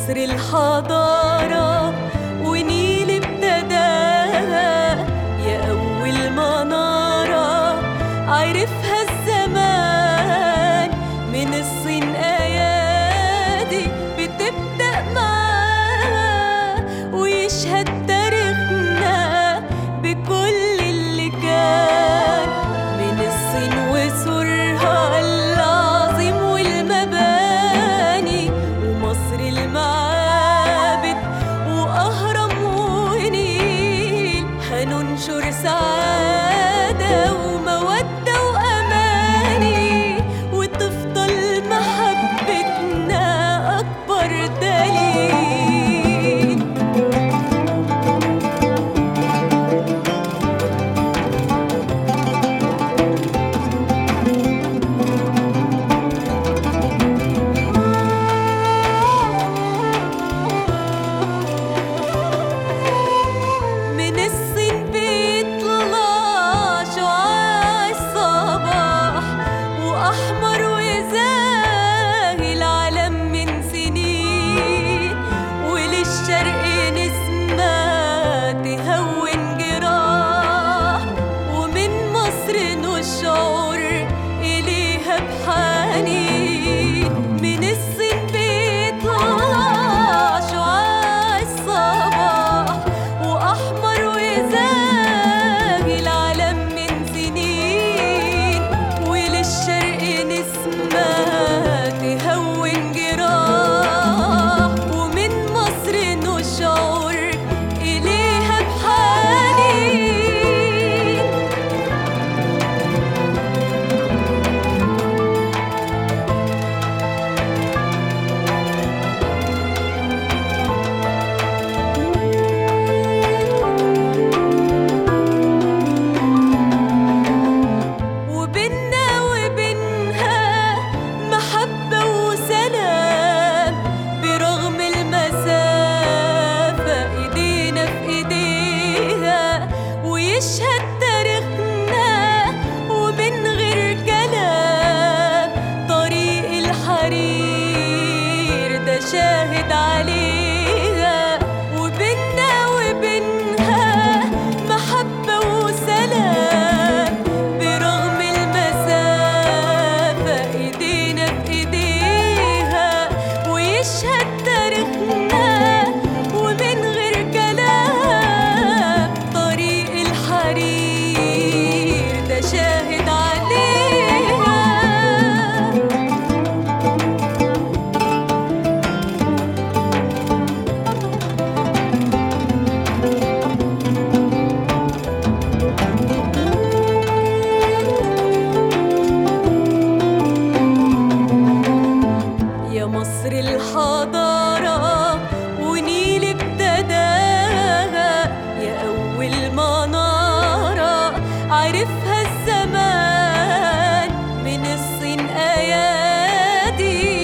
مصر الحضارة ونيل ابتداها يا أول منارة عرفها الزمان من الصين أيادي بتبدأ معاها ويشهد تاريخنا بكل اللي كان من الصين وسورها العظيم والمباني ومصر المعابد وأهرم ونيل هننشر سعادة ومودة وأماني وتفضل محبتنا أكبر دليل من الصين بيطلع شعاع الصباح وأحمر وزاهي العالم من سنين وللشرق نسمة تهون جراح ومن مصر نشعر إليها بحنين من الصين بيطلع شعاع الصباح وأحمر وزاهي العالم من سنين وللشرق نسمة تهون جراح ومن مصر نشعر إليها بحنين وبيننا وبينها محبة وسلام برغم المسافة ايدينا في ايديها ويشهد تاريخنا ومن غير كلام طريق الحرير ده شاهد عليها وبيننا وبينها محبة وسلام برغم المسافة ايدينا في ايديها ويشهد تاريخنا ومن غير كلام طريق الحرير ده شاهد عليها يا مصر الحضارة ونيل ابتداها يا أول منارة عرفها الزمان من الصين أيادي